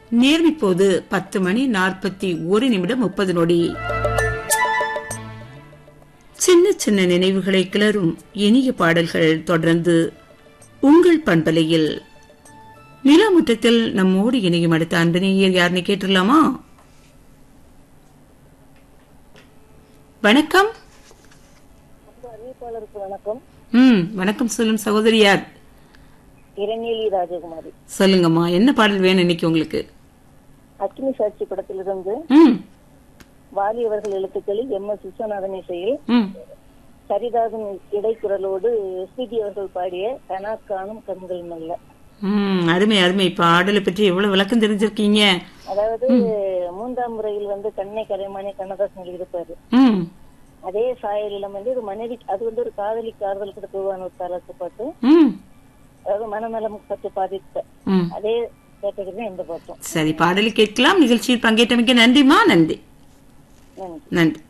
நேர்மி போது பத்து மணி நாற்பத்தி ஒரு நிமிடம் முப்பது நொடி சின்ன சின்ன நினைவுகளை கிளறும் இனிய பாடல்கள் தொடர்ந்து உங்கள் பண்பலையில் நிலமுற்றத்தில் நம்மோடு இணையும் அடுத்த அன்பனேயர் யாருன்னு கேட்டுடலாமா வணக்கம் அறிவிப்பாளருக்கு வணக்கம் ம் வணக்கம் சொல்லும் சகோதரி யார் இரநேலி ராஜகுமாரி சொல்லுங்கம்மா என்ன பாடல் வேணும் இன்னைக்கு உங்களுக்கு அக்னி சாட்சி படத்திலிருந்து ம் வாலி அவர்கள் எழுத்துக்களில் எம் எஸ் விஸ்வநாதன் இசையில் ம் சரிதாசன் இடைக்குரலோடு எஸ்பிடி அவர்கள் பாடிய கனா காணும் கண்கள் மெல்ல ம் அருமை அருமை பாடலை பற்றி எவ்வளவு விளக்கம் தெரிஞ்சிருக்கீங்க அதாவது மூன்றாம் முறையில் வந்து கண்ணை கரைமானே கண்ணதாசன் எழுதியிருப்பாரு ம் அதே சாயலிலம் வந்து ஒரு மனைவி அது வந்து ஒரு காதலி காதல் கிட்ட போவான ஒரு தரத்து பாட்டு ம் அதாவது மனநலம் பற்றி பாதித்த ம் அதே கேட்டகரி தான் இந்த பாட்டும் சரி பாடலை கேட்கலாம் நிகழ்ச்சியில் பங்கேற்றமைக்கு நன்றிமா நன்றி நன்றி நன்றி